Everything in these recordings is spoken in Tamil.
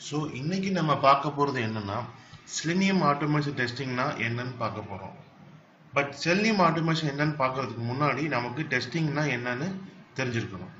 ஸோ இன்னைக்கு நம்ம பார்க்க போகிறது என்னன்னா செலினியம் ஆட்டோமேஷன் டெஸ்டிங்னா என்னன்னு பார்க்க போகிறோம் பட் செலினியம் ஆட்டோமேஷன் என்னன்னு பார்க்கறதுக்கு முன்னாடி நமக்கு டெஸ்டிங்னா என்னன்னு தெரிஞ்சிருக்கணும்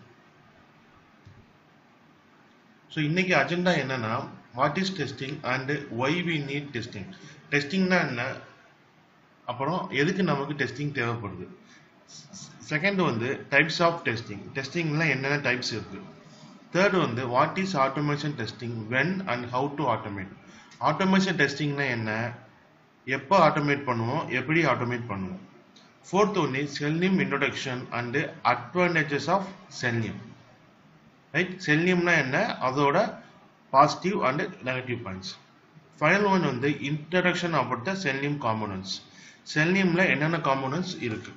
ஸோ இன்னைக்கு அஜெண்டா என்னன்னா what is testing and why we need testing டெஸ்டிங்னா என்ன அப்புறம் எதுக்கு நமக்கு டெஸ்டிங் தேவைப்படுது செகண்ட் வந்து டைப்ஸ் ஆஃப் டெஸ்டிங் டெஸ்டிங்ல என்னென்ன டைப்ஸ் இருக்கு தேர்ட் வந்து what is automation testing when and how to automate automation டெஸ்டிங்னா என்ன எப்போ ஆட்டோமேட் பண்ணுவோம் எப்படி ஆட்டோமேட் பண்ணுவோம் ஃபோர்த் ஒன்று selenium introduction and advantages of selenium right செல்னியம்னா என்ன அதோட positive and negative points final one வந்து introduction about the selenium components செல்னியம்ல என்னென்ன காம்போனன்ட்ஸ் இருக்கு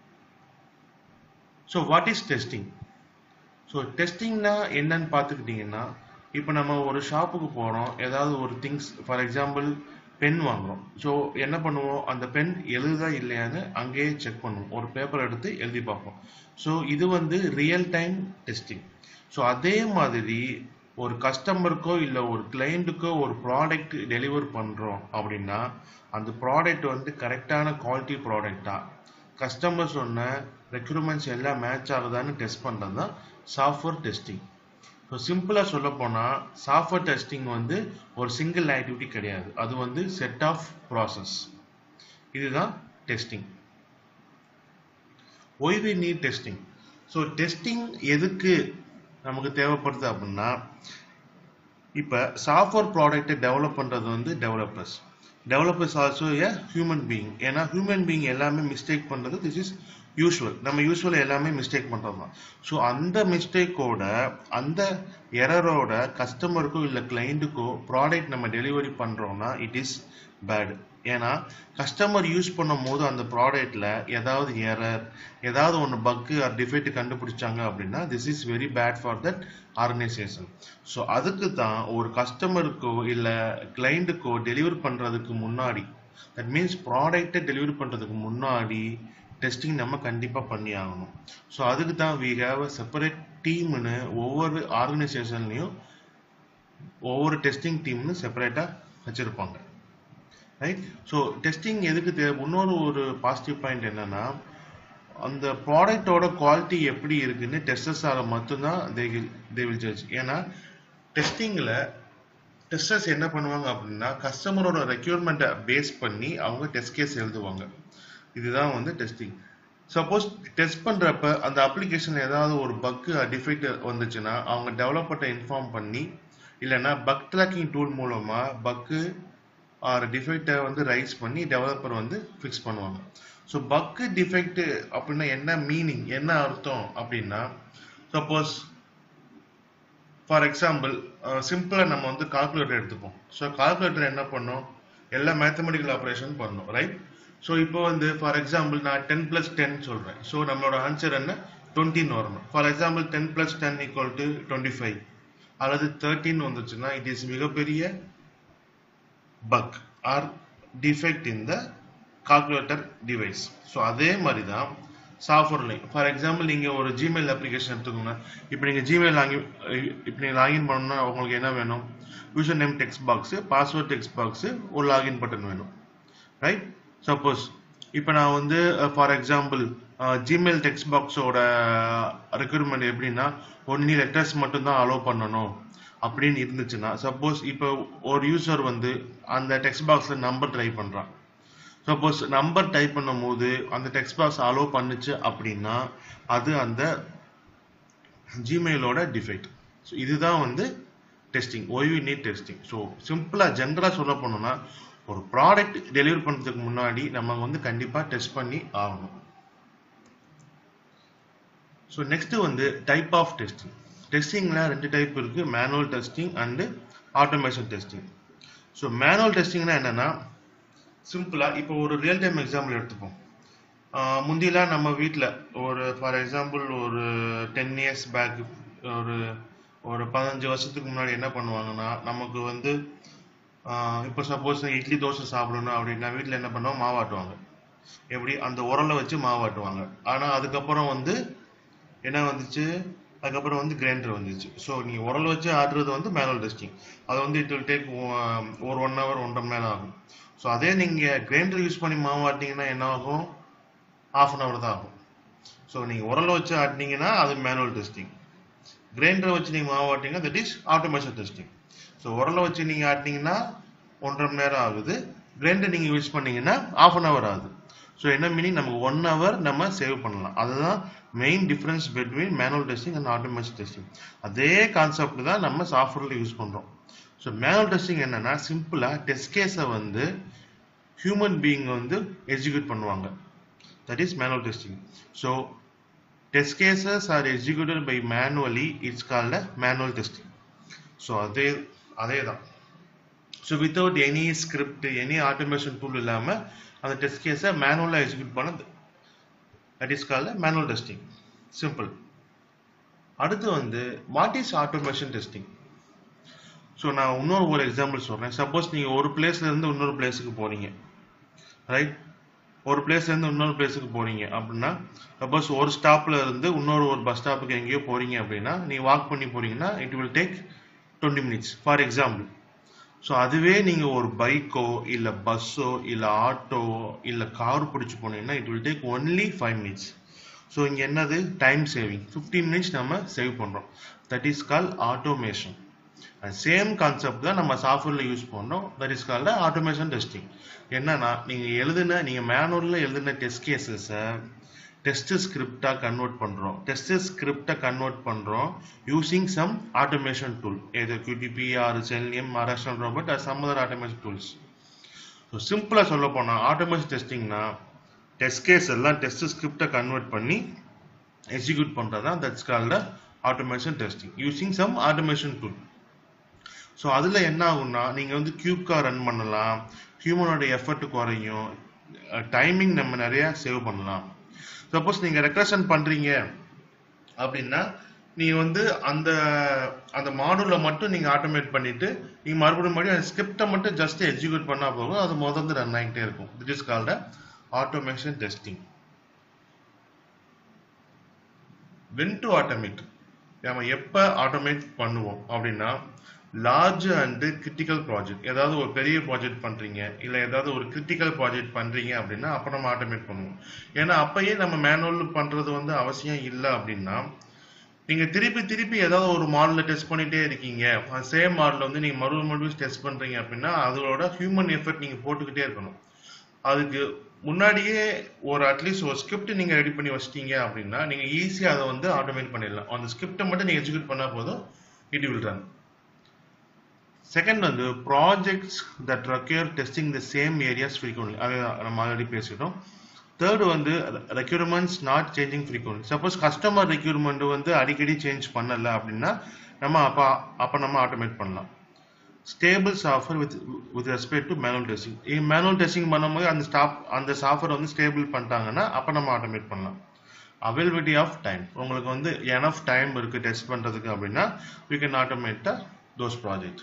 so what is testing so டெஸ்டிங்னா என்னன்னு பார்த்துக்கிட்டிங்கன்னா இப்போ நம்ம ஒரு ஷாப்புக்கு போகிறோம் ஏதாவது ஒரு திங்ஸ் ஃபார் எக்ஸாம்பிள் பென் வாங்குறோம் ஸோ என்ன பண்ணுவோம் அந்த பென் எழுதுதா இல்லையான்னு அங்கேயே செக் பண்ணுவோம் ஒரு பேப்பர் எடுத்து எழுதி பார்ப்போம் ஸோ இது வந்து ரியல் டைம் டெஸ்டிங் ஸோ அதே மாதிரி ஒரு கஸ்டமருக்கோ இல்லை ஒரு கிளைண்ட்டுக்கோ ஒரு ப்ராடக்ட் டெலிவர் பண்ணுறோம் அப்படின்னா அந்த ப்ராடக்ட் வந்து கரெக்டான குவாலிட்டி ப்ராடக்டா கஸ்டமர் சொன்ன ரெக்யூர்மெண்ட்ஸ் எல்லாம் மேட்ச் ஆகுதான்னு டெஸ்ட் பண்ணுறது தான் சாஃப்ட்வேர் டெஸ்டிங் ஸோ சிம்பிளாக சொல்ல போனால் சாஃப்ட்வேர் டெஸ்டிங் வந்து ஒரு சிங்கிள் ஆக்டிவிட்டி கிடையாது அது வந்து செட் ஆஃப் ப்ராசஸ் இதுதான் testing why we need testing so testing எதுக்கு நமக்கு தேவைப்படுது அப்படின்னா இப்போ சாஃப்ட்வேர் ப்ராடக்ட்டை டெவலப் பண்ணுறது வந்து developers developers also a human being ஏன்னா ஹியூமன் பீயிங் எல்லாமே மிஸ்டேக் பண்ணுறது திஸ் இஸ் யூஸ்வல் நம்ம யூஸ்வல் எல்லாமே மிஸ்டேக் பண்ணுறது தான் ஸோ அந்த மிஸ்டேக்கோட அந்த எரரோட கஸ்டமருக்கோ இல்லை கிளைண்ட்டுக்கோ ப்ராடக்ட் நம்ம டெலிவரி பண்ணுறோம்னா இட் இஸ் பேட் ஏன்னா கஸ்டமர் யூஸ் பண்ணும் போது அந்த ப்ராடக்ட்ல ஏதாவது எரர் ஏதாவது ஒன்று பக்கு ஆர் டிஃபெக்ட் கண்டுபிடிச்சாங்க அப்படின்னா this is very bad for that organisation so அதுக்கு தான் ஒரு கஸ்டமருக்கோ இல்லை கிளைண்ட்டுக்கோ டெலிவரி பண்ணுறதுக்கு முன்னாடி தட் மீன்ஸ் ப்ராடக்டை டெலிவரி பண்ணுறதுக்கு முன்னாடி டெஸ்டிங் நம்ம கண்டிப்பாக பண்ணி ஆகணும் ஸோ அதுக்கு தான் வி ஹேவ் அ செப்பரேட் டீம்னு ஒவ்வொரு ஆர்கனைசேஷன்லையும் ஒவ்வொரு டெஸ்டிங் டீம்னு செப்பரேட்டாக வச்சுருப்பாங்க ரைட் ஸோ டெஸ்டிங் எதுக்கு தேவை இன்னொரு ஒரு பாசிட்டிவ் பாயிண்ட் என்னன்னா அந்த ப்ராடக்டோட குவாலிட்டி எப்படி இருக்குன்னு டெஸ்டர்ஸால மட்டும்தான் தே தே வில் ஜட்ஜ் ஏன்னா டெஸ்டிங்கில் டெஸ்டர்ஸ் என்ன பண்ணுவாங்க அப்படின்னா கஸ்டமரோட ரெக்யூர்மெண்ட்டை பேஸ் பண்ணி அவங்க டெஸ்ட் கேஸ் எழுதுவாங்க இதுதான் வந்து டெஸ்டிங் சப்போஸ் டெஸ்ட் பண்றப்ப அந்த அப்ளிகேஷன் ஏதாவது ஒரு பக்கு டிஃபெக்ட் வந்துச்சுன்னா அவங்க டெவலப்பர்ட்ட இன்ஃபார்ம் பண்ணி இல்லைன்னா பக் ட்ராக்கிங் டூல் மூலமா பக்கு ஆர் டிஃபெக்டை வந்து ரைஸ் பண்ணி டெவலப்பர் வந்து ஃபிக்ஸ் பண்ணுவாங்க ஸோ பக்கு டிஃபெக்ட் அப்படின்னா என்ன மீனிங் என்ன அர்த்தம் அப்படின்னா சப்போஸ் ஃபார் எக்ஸாம்பிள் சிம்பிளாக நம்ம வந்து கால்குலேட்டர் எடுத்துப்போம் ஸோ கால்குலேட்டர் என்ன பண்ணும் எல்லா மேத்தமெட்டிக்கல் ஆப்ரேஷன் பண்ணும் ரைட் ஸோ இப்போ வந்து ஃபார் எக்ஸாம்பிள் நான் டென் பிளஸ் டென் சொல்கிறேன் ஸோ நம்மளோட ஆன்சர் என்ன டுவெண்ட்டின்னு வரணும் for example ten plus ten equal to twenty five அல்லது தேர்ட்டின் வந்துச்சுன்னா இட் இஸ் மிகப்பெரிய bug or defect in the calculator device so அதே மாதிரி தான் சாஃப்ட்வேர்லையும் ஃபார் எக்ஸாம்பிள் நீங்கள் ஒரு ஜிமெயில் அப்ளிகேஷன் எடுத்துக்கோங்க இப்போ நீங்கள் ஜிமெயில் லாகின் இப்போ நீங்கள் லாகின் பண்ணணும்னா உங்களுக்கு என்ன வேணும் user name text box password text box ஒரு லாகின் பட்டன் வேணும் ரைட் சப்போஸ் இப்போ நான் வந்து ஃபார் எக்ஸாம்பிள் ஜிமெயில் டெக்ஸ்ட் பாக்ஸோட ரெக்யூர்மெண்ட் எப்படின்னா ஒன்லி லெட்டர்ஸ் மட்டும்தான் அலோவ் பண்ணணும் அப்படின்னு இருந்துச்சுன்னா சப்போஸ் இப்போ ஒரு யூசர் வந்து அந்த டெக்ஸ்ட் பாக்ஸில் நம்பர் ட்ரை பண்ணுறான் சப்போஸ் நம்பர் டைப் பண்ணும் போது அந்த டெக்ஸ்ட் பாக்ஸ் அலோவ் பண்ணுச்சு அப்படின்னா அது அந்த ஜிமெயிலோட டிஃபெக்ட் ஸோ இதுதான் வந்து testing why we need testing so சிம்பிளாக ஜென்ரலாக சொல்ல போனோம்னா ஒரு ப்ராடக்ட் டெலிவரி பண்ணுறதுக்கு முன்னாடி நம்ம வந்து கண்டிப்பாக டெஸ்ட் பண்ணி ஆகணும் ஸோ நெக்ஸ்ட் வந்து டைப் ஆஃப் டெஸ்டிங் டெஸ்டிங்ல ரெண்டு டைப் இருக்கு manual testing and automation testing so manual டெஸ்டிங்னா என்னன்னா சிம்பிளா இப்போ ஒரு ரியல் டைம் எக்ஸாம்பிள் எடுத்துப்போம் முந்திலாம் நம்ம வீட்டில் ஒரு ஃபார் எக்ஸாம்பிள் ஒரு டென் இயர்ஸ் பேக் ஒரு ஒரு பதினஞ்சு வருஷத்துக்கு முன்னாடி என்ன பண்ணுவாங்கன்னா நமக்கு வந்து இப்போ சப்போஸ் இட்லி தோசை சாப்பிடணும் அப்படின்னா வீட்டில் என்ன பண்ணுவோம் மாவாட்டுவாங்க எப்படி அந்த உரலை வச்சு மாவாட்டுவாங்க ஆனால் அதுக்கப்புறம் வந்து என்ன வந்துச்சு அதுக்கப்புறம் வந்து கிரைண்டர் வந்துச்சு ஸோ நீங்க உரல் வச்சு ஆடுறது வந்து மேனுவல் டெஸ்டிங் அது வந்து இட் வில் டேக் ஒரு ஒன் ஹவர் ஒன்றரை மணி நேரம் ஆகும் ஸோ அதே நீங்க கிரைண்டர் யூஸ் பண்ணி மாவு ஆட்டிங்கன்னா என்ன ஆகும் half அன் ஹவர் தான் ஆகும் ஸோ நீங்க உரல் வச்சு ஆட்டினீங்கன்னா அது மேனுவல் டெஸ்டிங் கிரைண்டரை வச்சு நீங்க மாவு ஆட்டிங்கன்னா that is automation testing so உரலை வச்சு நீங்க ஆட்டினீங்கன்னா ஒன்றரை மணி நேரம் ஆகுது கிரைண்டர் நீங்க யூஸ் பண்ணீங்கன்னா half அன் ஹவர் ஆகுது ஸோ என்ன மீனிங் நமக்கு ஒன் ஹவர் நம்ம சேவ் பண்ணலாம் அதுதான் main difference between manual testing and automation testing அதே கான்செப்ட் தான் நம்ம சாஃப்ட்வேர்ல யூஸ் பண்றோம் ஸோ மேனுவல் டெஸ்டிங் என்னன்னா சிம்பிளா டெஸ்ட் கேஸை வந்து ஹியூமன் பீயிங் வந்து எக்ஸிக்யூட் பண்ணுவாங்க that is manual testing so test cases R executed by manually it's called manual testing so அதே அதே தான் so without any script any automation tool இல்லாமல் அந்த டெஸ்ட் கேஸை மேனுவலாக எக்ஸிக்யூட் பண்ணது that is called manual testing simple அடுத்து வந்து what is automation testing so நான் இன்னொரு ஒரு எக்ஸாம்பிள் சொல்றேன் சப்போஸ் நீங்க ஒரு பிளேஸ்ல இருந்து இன்னொரு பிளேஸுக்கு போறீங்க ரைட் ஒரு பிளேஸ்ல இருந்து இன்னொரு பிளேஸுக்கு போறீங்க அப்படின்னா சப்போஸ் ஒரு ஸ்டாப்ல இருந்து இன்னொரு ஒரு பஸ் ஸ்டாப்புக்கு எங்கேயோ போறீங்க அப்படின்னா நீங்க வாக் பண்ணி போறீங்கன்னா it will take twenty minutes for example so அதுவே நீங்க ஒரு பைக்கோ இல்ல பஸ்ஸோ இல்ல ஆட்டோ இல்ல கார் பிடிச்சு போனீங்கன்னா it will take only five minutes so இங்க என்னது டைம் சேவிங் 15 மினிட்ஸ் நம்ம சேவ் பண்றோம் that is call automation same concept தான் நம்ம சாஃப்ட்வேர்ல யூஸ் பண்றோம் that is called automation testing என்னன்னா நீங்க எழுதின நீங்க மேனுவல்ல எழுதின டெஸ்ட் கேசஸை டெஸ்ட் ஸ்கிரிப்டா கன்வெர்ட் பண்றோம் டெஸ்ட் ஸ்கிரிப்டை கன்வெர்ட் பண்றோம் யூசிங் சம் ஆட்டோமேஷன் டூல் ஏதோ QTP ஆர் செல்னியம் மகாராஷ்டிரன் robot or some other automation tools so சிம்பிளா சொல்ல போனா ஆட்டோமேஷன் டெஸ்டிங்னா டெஸ்ட் கேஸ் எல்லாம் டெஸ்ட் ஸ்கிரிப்டை கன்வெர்ட் பண்ணி எக்ஸிக்யூட் பண்றது தான் that's called automation testing using some automation tool so அதுல என்ன ஆகும்னா நீங்க வந்து கியூப்கா ரன் பண்ணலாம் ஹியூமனோட எஃபர்ட் குறையும் டைமிங் நம்ம நிறைய சேவ் பண்ணலாம் சப்போஸ் நீங்க ரெக்ரஷன் பண்றீங்க அப்படின்னா நீங்க வந்து அந்த அந்த மாடூலை மட்டும் நீங்க ஆட்டோமேட் பண்ணிட்டு நீங்க மறுபடியும் மறுபடியும் அந்த ஸ்கிரிப்டை மட்டும் ஜஸ்ட் எக்ஸிக்யூட் பண்ணா போதும் அது முதல்ல ரன் ஆகிட்டே இருக்கும் that is called automation testing when to automate நம்ம எப்ப ஆட்டோமேட் பண்ணுவோம் அப்படின்னா லார்ஜ் அண்ட் கிரிட்டிக்கல் ப்ராஜெக்ட் ஏதாவது ஒரு பெரிய ப்ராஜெக்ட் பண்றீங்க இல்ல ஏதாவது ஒரு கிரிட்டிக்கல் ப்ராஜெக்ட் பண்றீங்க அப்படின்னா அப்ப நம்ம ஆட்டோமேட் பண்ணுவோம் ஏன்னா அப்பயே நம்ம மேனுவல் பண்றது வந்து அவசியம் இல்லை அப்படின்னா நீங்க திருப்பி திருப்பி ஏதாவது ஒரு மாடல டெஸ்ட் பண்ணிட்டே இருக்கீங்க சேம் மாடல் வந்து நீங்க மறுபடியும் மறுபடியும் டெஸ்ட் பண்றீங்க அப்படின்னா அதோட ஹியூமன் எஃபர்ட் நீங்க போட்டுக்கிட்டே இருக்கணும் அதுக்கு முன்னாடியே ஒரு அட்லீஸ்ட் ஒரு ஸ்கிரிப்ட் நீங்க ரெடி பண்ணி வச்சிட்டீங்க அப்படின்னா நீங்க ஈஸியா அதை வந்து ஆட்டோமேட் பண்ணிடலாம் அந்த ஸ்கிரிப்டை மட்டும் நீங்க எக்ஸிக்யூட் பண்ணா போதும் இட் வில் ரன் செகண்ட் வந்து projects that require testing the same areas frequently அது நம்ம ஆல்ரெடி பேசிட்டோம் தேர்ட் வந்து requirements not changing frequent suppose customer requirement வந்து அடிக்கடி சேஞ்ச் பண்ணல அப்படின்னா நம்ம அப்ப அப்ப நம்ம ஆட்டோமேட் பண்ணலாம் stable software with with respect to manual testing manual testing பண்ணும்போது அந்த ஸ்டாப் அந்த சாஃப்ட்வேர் வந்து ஸ்டேபிள் பண்ணிட்டாங்கன்னா அப்ப நம்ம ஆட்டோமேட் பண்ணலாம் அவைலபிலிட்டி ஆஃப் டைம் உங்களுக்கு வந்து எனஃப் டைம் இருக்கு டெஸ்ட் பண்றதுக்கு அப்படின்னா we can automate those project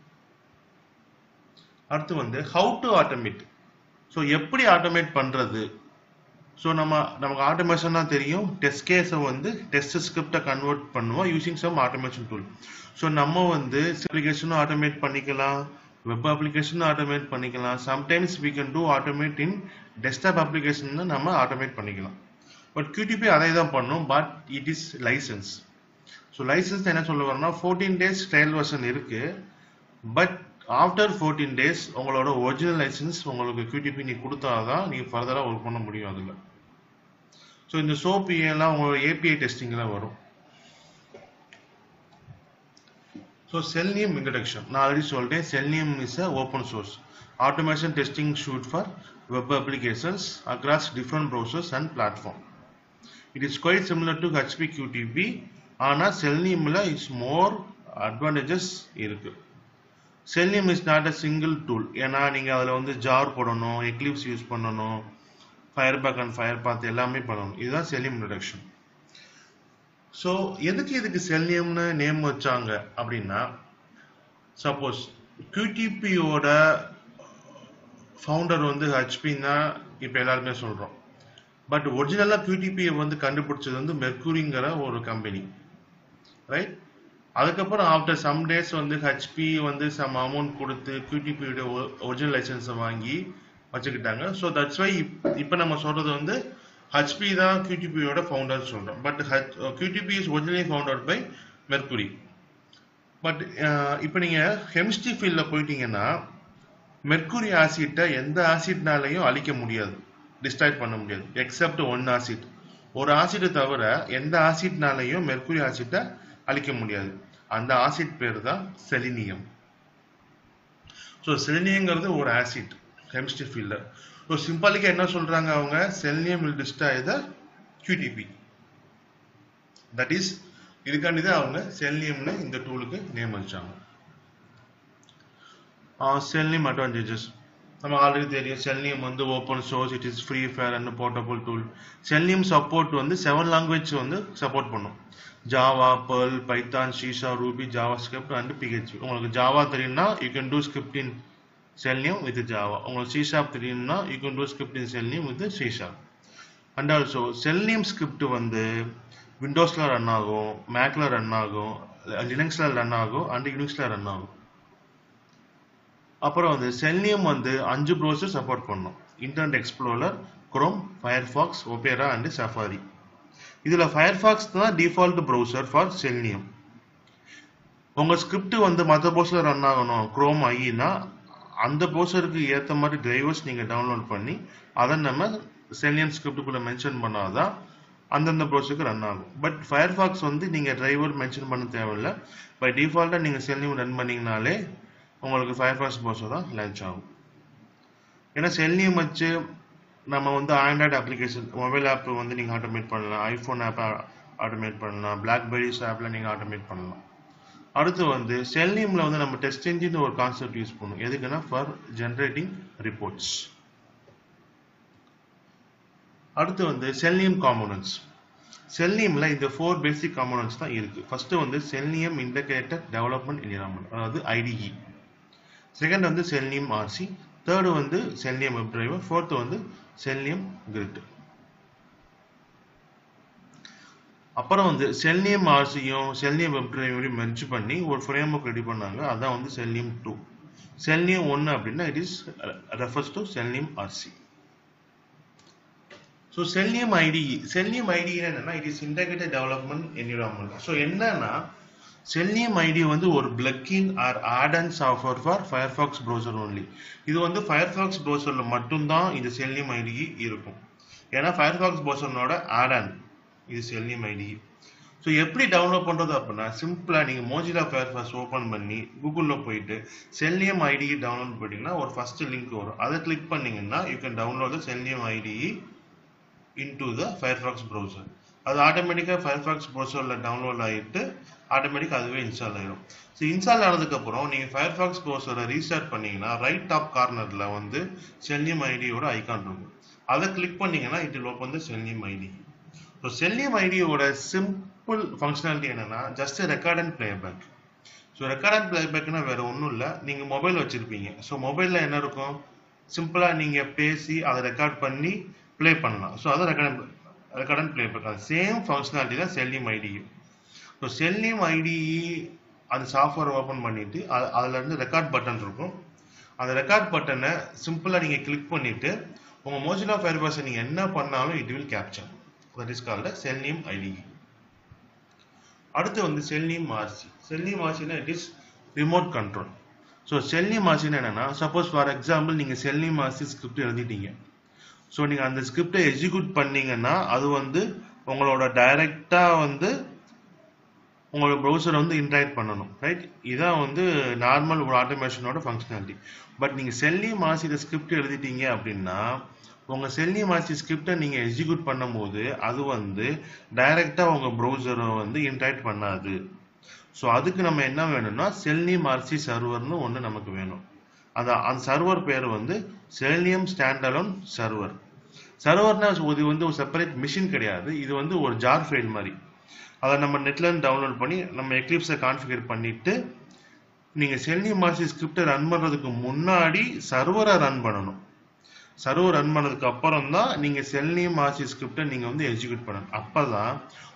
அடுத்து வந்து ஹவு டு ஆட்டோமேட் ஸோ எப்படி ஆட்டோமேட் பண்றது ஸோ நம்ம நமக்கு ஆட்டோமேஷன் தான் தெரியும் டெஸ்ட் கேஸை வந்து டெஸ்ட் ஸ்கிரிப்டை கன்வெர்ட் பண்ணுவோம் using some automation tool so நம்ம வந்து அப்ளிகேஷனும் ஆட்டோமேட் பண்ணிக்கலாம் வெப் அப்ளிகேஷனும் ஆட்டோமேட் பண்ணிக்கலாம் sometimes we can do automate in desktop application நம்ம ஆட்டோமேட் பண்ணிக்கலாம் பட் QTP அதை தான் பண்ணும் but it is license so license என்ன சொல்ல வரோம்னா ஃபோர்டீன் டேஸ் ட்ரையல் வெர்ஷன் இருக்கு பட் ஆஃப்டர் ஃபோர்டீன் டேஸ் உங்களோட ஒரிஜினல் லைசன்ஸ் உங்களுக்கு QTP நீ கொடுத்தாதான் நீங்க ஃபர்தரா ஒர்க் பண்ண முடியும் அதுல ஸோ இந்த சோப் எல்லாம் உங்களோட ஏபிஐ டெஸ்டிங்ல வரும் ஸோ செல்னியம் இன்ட்ரடக்ஷன் நான் ஆல்ரெடி சொல்லிட்டேன் selenium is a open source automation testing suite for web applications across different browsers and platform it is quite similar to HP QTP ஆனால் செல்னியமில் இட்ஸ் மோர் அட்வான்டேஜஸ் இருக்கு selenium is not a single tool ஏன்னா நீங்கள் அதில் வந்து ஜார் போடணும் எக்லிப்ஸ் யூஸ் பண்ணணும் Firebug and FirePath எல்லாமே பண்ணணும் இதுதான் செல்லியம் இன்ட்ரடக்ஷன் ஸோ எதுக்கு இதுக்கு செல்லியம்னு நேம் வச்சாங்க அப்படின்னா சப்போஸ் கியூடிபியோட ஃபவுண்டர் வந்து ஹெச்பின்னு தான் இப்போ எல்லாருமே சொல்கிறோம் பட் ஒரிஜினலாக கியூடிபியை வந்து கண்டுபிடிச்சது வந்து மெர்க்குரிங்கிற ஒரு கம்பெனி ரைட் அதுக்கப்புறம் ஆஃப்டர் சம் டேஸ் வந்து ஹெச்பி வந்து சம் அமௌண்ட் கொடுத்து QTP-யோட ஒரிஜினல் லைசன்ஸை வாங்கி வச்சுக்கிட்டாங்க ஸோ தட்ஸ் வை இப்போ நம்ம சொல்றது வந்து ஹெச்பி தான் QTP-யோட ஃபவுண்டர் சொல்றோம் but QTP is originally founded by Mercury but இப்போ நீங்க கெமிஸ்ட்ரி ஃபீல்ட்ல போயிட்டீங்கன்னா மெர்குரி ஆசிட்டை எந்த ஆசிட்னாலையும் அழிக்க முடியாது டிஸ்ட்ராக்ட் பண்ண முடியாது எக்ஸப்ட் ஒன் ஆசிட் ஒரு ஆசிட்டை தவிர எந்த ஆசிட்னாலையும் மெர்குரி ஆசிட்டை அழிக்க முடியாது அந்த ஆசிட் பேர் தான் செலினியம் ஸோ செலினியங்கிறது ஒரு ஆசிட் கெமிஸ்ட்ரி ஃபீல்டில் ஸோ சிம்பாலிக்கா என்ன சொல்றாங்க அவங்க selenium will destroy the QTP that is இதுக்காண்டி தான் அவங்க செலினியம்னு இந்த டூலுக்கு நேம் வச்சாங்க செல்னியம் அட்வான்டேஜஸ் நம்ம ஆல்ரெடி தெரியும் செல்னியம் வந்து open source it is free fire and portable tool selenium support வந்து செவன் லாங்குவேஜ் வந்து சப்போர்ட் பண்ணும் ஜாவா பெர்ல் பைத்தான் ஷீஷா Ruby JavaScript and PHP உங்களுக்கு ஜாவா தெரியும்னா you can do script in selenium with Java உங்களுக்கு சி ஷாப் தெரியும்னா you can do script in selenium with C sharp and also selenium script வந்து விண்டோஸ்ல ரன் ஆகும் மேக்ல ரன் ஆகும் லினக்ஸ்ல ரன் ஆகும் அண்ட் யூனிக்ஸ்ல ரன் ஆகும் அப்புறம் வந்து செல்னியம் வந்து அஞ்சு ப்ரௌசர் சப்போர்ட் பண்ணும் Internet Explorer Chrome Firefox Opera and Safari இதுல ஃபயர்ஃபாக்ஸ் தான் டிஃபால்ட் ப்ரௌசர் ஃபார் செல்னியம் உங்க ஸ்கிரிப்ட் வந்து மற்ற ப்ரௌசர் ரன் ஆகணும் குரோம் ஐனா அந்த ப்ரௌசருக்கு ஏத்த மாதிரி டிரைவர்ஸ் நீங்க டவுன்லோட் பண்ணி அதை நம்ம செல்னியம் ஸ்கிரிப்டுக்குள்ள மென்ஷன் பண்ணாதான் அந்தந்த ப்ரௌசருக்கு ரன் ஆகும் பட் ஃபயர்ஃபாக்ஸ் வந்து நீங்க டிரைவர் மென்ஷன் பண்ண தேவையில்ல பை டிஃபால்ட்டா நீங்க செல்னியம் ரன் பண்ணீங்கனாலே உங்களுக்கு ஃபயர்ஃபாக்ஸ் ப்ரௌசர் தான் லான்ச் ஆகும் ஏன்னா செல்னியம் வச்சு நம்ம வந்து ஆண்ட்ராய்டு அப்ளிகேஷன் மொபைல் ஆப் வந்து நீங்கள் ஆட்டோமேட் பண்ணலாம் ஐஃபோன் ஆப் ஆட்டோமேட் பண்ணலாம் பிளாக்பெரிஸ் ஆப்பில் நீங்கள் ஆட்டோமேட் பண்ணலாம் அடுத்து வந்து செல்னியமில் வந்து நம்ம டெஸ்ட் இன்ஜின் ஒரு கான்செப்ட் யூஸ் பண்ணுவோம் எதுக்குன்னா ஃபார் ஜென்ரேட்டிங் ரிப்போர்ட்ஸ் அடுத்து வந்து செல்னியம் காம்போனன்ட்ஸ் செல்னியம்ல இந்த ஃபோர் பேசிக் காம்போனன்ட்ஸ் தான் இருக்கு ஃபர்ஸ்ட் வந்து செல்னியம் இன்டகிரேட்டட் டெவலப்மெண்ட் என்விரான்மெண்ட் அதாவது ஐடிஇ செகண்ட் வந்து செல்னியம் ஆர்சி தேர்டு வந்து செல்னியம் வெப் டிரைவர் ஃபோர்த் வந்து செல்னியம் கிரிட் அப்புறம் வந்து செல்னியம் ஆர்சியும் செல்னியம் வெப் டிரைவரையும் மெர்ஜ் பண்ணி ஒரு ஃப்ரேம் ஒர்க் ரெடி பண்ணாங்க அதான் வந்து செல்னியம் டூ செல்னியம் ஒன்று அப்படின்னா it is refers to selenium RC so selenium IDE selenium IDE என்னன்னா it is integrated development environment so என்னன்னா செல்னியம் ஐடி வந்து ஒரு plugin or add and software for Firefox browser only இது வந்து ஃபயர்ஃபாக்ஸ் ப்ரௌசர்ல மட்டும்தான் இந்த செல்னியம் ஐடி இருக்கும் ஏன்னா ஃபயர்ஃபாக்ஸ் ப்ரௌசர்னோட ஆட் ஆன் இது செல்னியம் ஐடி ஸோ எப்படி டவுன்லோட் பண்றது அப்படின்னா சிம்பிளா நீங்க மோஜிலா ஃபயர்ஃபாக்ஸ் ஓபன் பண்ணி கூகுள்ல போயிட்டு செல்னியம் ஐடி டவுன்லோட் பண்ணிட்டீங்கன்னா ஒரு ஃபர்ஸ்ட் லிங்க் வரும் அதை கிளிக் பண்ணீங்கன்னா you can download the selenium IDE into the Firefox browser அது ஆட்டோமேட்டிக்காக ஃபயர்ஃபாக்ஸ் ப்ரௌசரில் டவுன்லோட் ஆகிட்டு ஆட்டோமேட்டிக் அதுவே இன்ஸ்டால் ஆயிடும் ஸோ இன்ஸ்டால் ஆனதுக்கப்புறம் நீங்கள் ஃபயர்ஃபாக்ஸ் ப்ரௌசரை ரீஸ்டார்ட் பண்ணீங்கன்னா ரைட் டாப் கார்னரில் வந்து செல்னியம் ஐடியோட ஐகான் இருக்கும் அதை கிளிக் பண்ணீங்கன்னா it will open the selenium IDE so selenium ஐடியோட சிம்பிள் ஃபங்க்ஷனாலிட்டி என்னன்னா just record and playback so record and பிளேபேக்னா வேற ஒன்றும் இல்லை நீங்கள் மொபைல் வச்சிருப்பீங்க ஸோ மொபைலில் என்ன இருக்கும் சிம்பிளாக நீங்கள் பேசி அதை ரெக்கார்ட் பண்ணி ப்ளே பண்ணலாம் ஸோ அதை ரெக்கார்ட் ரெக்கார்ட் அண்ட் ப்ளே பண்ணலாம் சேம் ஃபங்க்ஷனாலிட்டி தான் செல்லியம் ஐடியும் ஸோ செல்லியம் ஐடி அந்த சாஃப்ட்வேர் ஓப்பன் பண்ணிட்டு அது- அதுல இருந்து ரெக்கார்ட் பட்டன் இருக்கும் அந்த ரெக்கார்ட் பட்டனை சிம்பிளாக நீங்கள் கிளிக் பண்ணிட்டு உங்கள் மோஜிலா ஃபயர்பாஸை நீங்கள் என்ன பண்ணாலும் it will capture that is called selenium IDE அடுத்து வந்து செல்லியம் ஆர்சி செல்லியம் ஆர்சினா it is remote control so selenium ஆர்சினா என்னன்னா சப்போஸ் ஃபார் எக்ஸாம்பிள் நீங்கள் செல்லியம் ஆர்சி ஸ்கிரிப்ட் எழுதிட்டீங்க ஸோ நீங்கள் அந்த ஸ்கிரிப்டை எக்ஸிக்யூட் பண்ணீங்கன்னா அது வந்து உங்களோட டைரக்டா வந்து உங்களோட ப்ரௌசரை வந்து இன்டராக்ட் பண்ணணும் ரைட் இதான் வந்து நார்மல் ஒரு ஆட்டோமேஷனோட ஃபங்க்ஷனாலிட்டி பட் நீங்கள் செல்லி மாசியில் ஸ்கிரிப்ட் எழுதிட்டீங்க அப்படின்னா உங்கள் செல்லி மாசி ஸ்கிரிப்டை நீங்கள் எக்ஸிக்யூட் பண்ணும்போது அது வந்து டைரக்டா உங்கள் ப்ரௌசரை வந்து இன்டராக்ட் பண்ணாது ஸோ அதுக்கு நம்ம என்ன வேணும்னா செல்னி மார்சி சர்வர்னு ஒன்று நமக்கு வேணும் அந்த அந்த சர்வர் பேர் வந்து செல்னியம் ஸ்டாண்டலோன் சர்வர் சர்வர்னா இது வந்து ஒரு செப்பரேட் மிஷின் கிடையாது இது வந்து ஒரு ஜார் ஃபைல் மாதிரி அதை நம்ம நெட்ல இருந்து டவுன்லோட் பண்ணி நம்ம எக்லிப்ஸை கான்ஃபிகர் பண்ணிட்டு நீங்க செல்னி மாசி ஸ்கிரிப்டை ரன் பண்றதுக்கு முன்னாடி சர்வரை ரன் பண்ணணும் சர்வர் ரன் பண்ணதுக்கு அப்புறம் தான் நீங்க செல்னி மாசி ஸ்கிரிப்டை நீங்க வந்து எக்ஸிக்யூட் பண்ணணும் அப்பதான்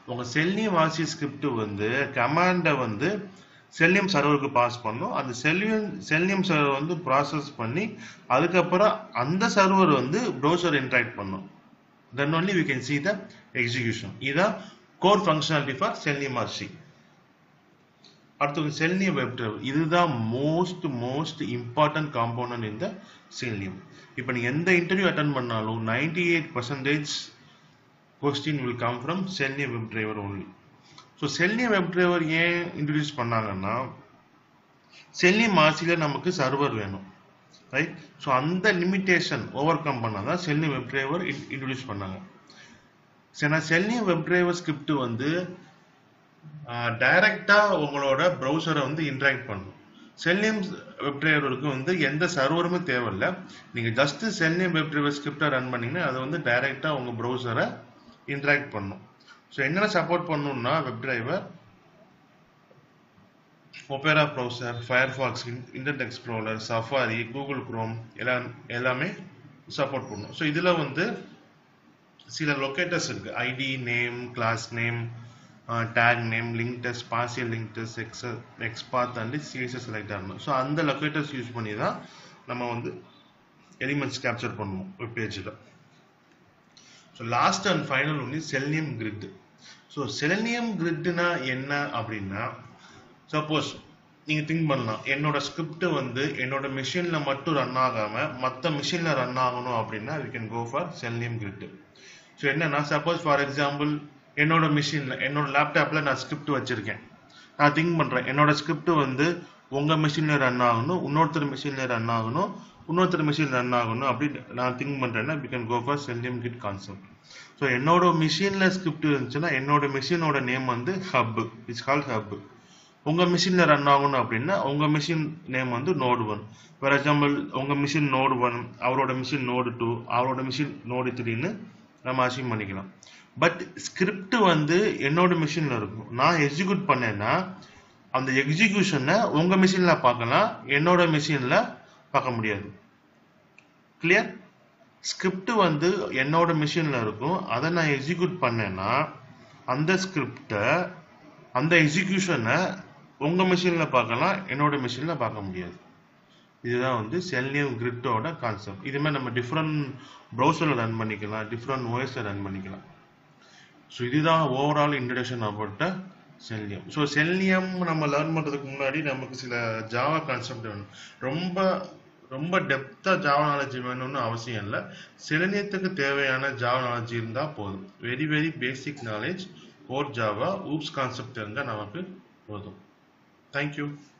உங்க செல்லியம் வாசி ஸ்கிரிப்ட் வந்து கமாண்டை வந்து செல்லியம் சர்வருக்கு பாஸ் பண்ணும் அந்த செல்லியம் செல்லியம் சர்வர் வந்து ப்ராசஸ் பண்ணி அதுக்கப்புறம் அந்த சர்வர் வந்து ப்ரௌசர் இன்ட்ராக்ட் பண்ணும் then only we can see the execution இதான் core functionality for selenium RC அடுத்தது செல்னியம் வெப் டிரைவர் இதுதான் மோஸ்ட் மோஸ்ட் இம்பார்ட்டன்ட் காம்போனன்ட் இந்த செல்னியம் இப்போ நீங்க எந்த இன்டர்வியூ அட்டன் பண்ணாலும் ninety eight percentage question will come from selenium web driver only so selenium web driver ஏன் இன்ட்ரடியூஸ் பண்ணாங்கன்னா செல்னியம் ஆர்சியில நமக்கு சர்வர் வேணும் ரைட் ஸோ அந்த லிமிட்டேஷன் ஓவர் கம் பண்ணாதான் செல்னியம் வெப் டிரைவர் இன்ட்ரடியூஸ் பண்ணாங்க சரி செல்னியம் வெப் டிரைவர் ஸ்கிரிப்ட் வந்து டைரக்டா உங்களோட ப்ரௌசரை வந்து இன்ட்ராக்ட் பண்ணும் செல்னியம் வெப் டிரைவருக்கு வந்து எந்த சர்வருமே தேவையில்ல நீங்க ஜஸ்ட் செல்னியம் வெப் டிரைவர் ஸ்கிரிப்டை ரன் பண்ணீங்கன்னா அது வந்து டைரக்டா உங்க ப்ரௌசரை இன்ட்ராக்ட் பண்ணும் ஸோ என்னென்ன சப்போர்ட் பண்ணணும்னா web driver Opera browser Firefox Internet Explorer Safari Google Chrome எல்லாம் எல்லாமே சப்போர்ட் பண்ணும் ஸோ இதுல வந்து சில லொக்கேட்டர்ஸ் இருக்கு ID name class name tag name link test partial link test X XPath and CSS select ஆகணும் ஸோ அந்த லொக்கேட்டர்ஸ் யூஸ் பண்ணி தான் நம்ம வந்து எலிமெண்ட்ஸ் கேப்சர் பண்ணுவோம் வெப் பேஜில் ஸோ லாஸ்ட் அண்ட் ஃபைனல் ஒன்று செல்னியம் கிரிட் ஸோ செல்னியம் கிரிட்னா என்ன அப்படின்னா சப்போஸ் நீங்க திங்க் பண்ணலாம் என்னோட ஸ்கிரிப்ட் வந்து என்னோட மிஷின்ல மட்டும் ரன் ஆகாம மற்ற மிஷின்ல ரன் ஆகணும் அப்படின்னா we can go for selenium grid so என்னன்னா சப்போஸ் ஃபார் எக்ஸாம்பிள் என்னோட மிஷின்ல என்னோட லேப்டாப்ல நான் ஸ்கிரிப்ட் வச்சிருக்கேன் நான் திங்க் பண்றேன் என்னோட ஸ்கிரிப்ட் வந்து உங்க மிஷின்ல ரன் ஆகணும் இன்னொருத்தர் மிஷின்ல ரன் ஆகணும் இன்னொருத்தர் மிஷின் ரன் ஆகணும் அப்படின்னு நான் திங்க் பண்றேன்னா we can go for selenium grid concept so என்னோட மிஷின்ல ஸ்கிரிப்ட் இருந்துச்சுன்னா என்னோட மிஷினோட நேம் வந்து ஹப் இட்ஸ் கால் ஹப் உங்க மிஷின்ல ரன் ஆகணும் அப்படின்னா உங்க மிஷின் நேம் வந்து நோடு ஒன் ஃபார் எக்ஸாம்பிள் உங்க மிஷின் நோடு ஒன் அவரோட மிஷின் நோடு டூ அவரோட மிஷின் நோடு த்ரீன்னு நம்ம அசீவ் பண்ணிக்கலாம் பட் ஸ்கிரிப்ட் வந்து என்னோட மிஷின்ல இருக்கும் நான் எக்ஸிக்யூட் பண்ணேன்னா அந்த எக்ஸிகியூஷனை உங்க மிஷின்ல பார்க்கலாம் என்னோட மிஷின்ல பார்க்க முடியாது கிளியர் ஸ்கிரிப்ட் வந்து என்னோட மிஷின்ல இருக்கும் அதை நான் எக்ஸிக்யூட் பண்ணேன்னா அந்த ஸ்கிரிப்டை அந்த எக்ஸிகியூஷனை உங்க மிஷின்ல பார்க்கலாம் என்னோட மிஷின்ல பார்க்க முடியாது இதுதான் வந்து செல்னியம் கிரிட்டோட கான்செப்ட் இது மாதிரி நம்ம டிஃப்ரெண்ட் ப்ரௌசரில் ரன் பண்ணிக்கலாம் டிஃப்ரெண்ட் ஓஎஸ்ல ரன் பண்ணிக்கலாம் ஸோ இதுதான் overall introduction about selenium so selenium நம்ம லேர்ன் பண்ணுறதுக்கு முன்னாடி நமக்கு சில ஜாவா கான்செப்ட் வேணும் ரொம்ப ரொம்ப டெப்த்தாக ஜாவா நாலேஜ் வேணும்னு அவசியம் இல்லை செலனியத்துக்கு தேவையான ஜாவா நாலேஜ் இருந்தால் போதும் very very basic knowledge core Java oops concept இருந்தால் நமக்கு போதும் தேங்க்யூ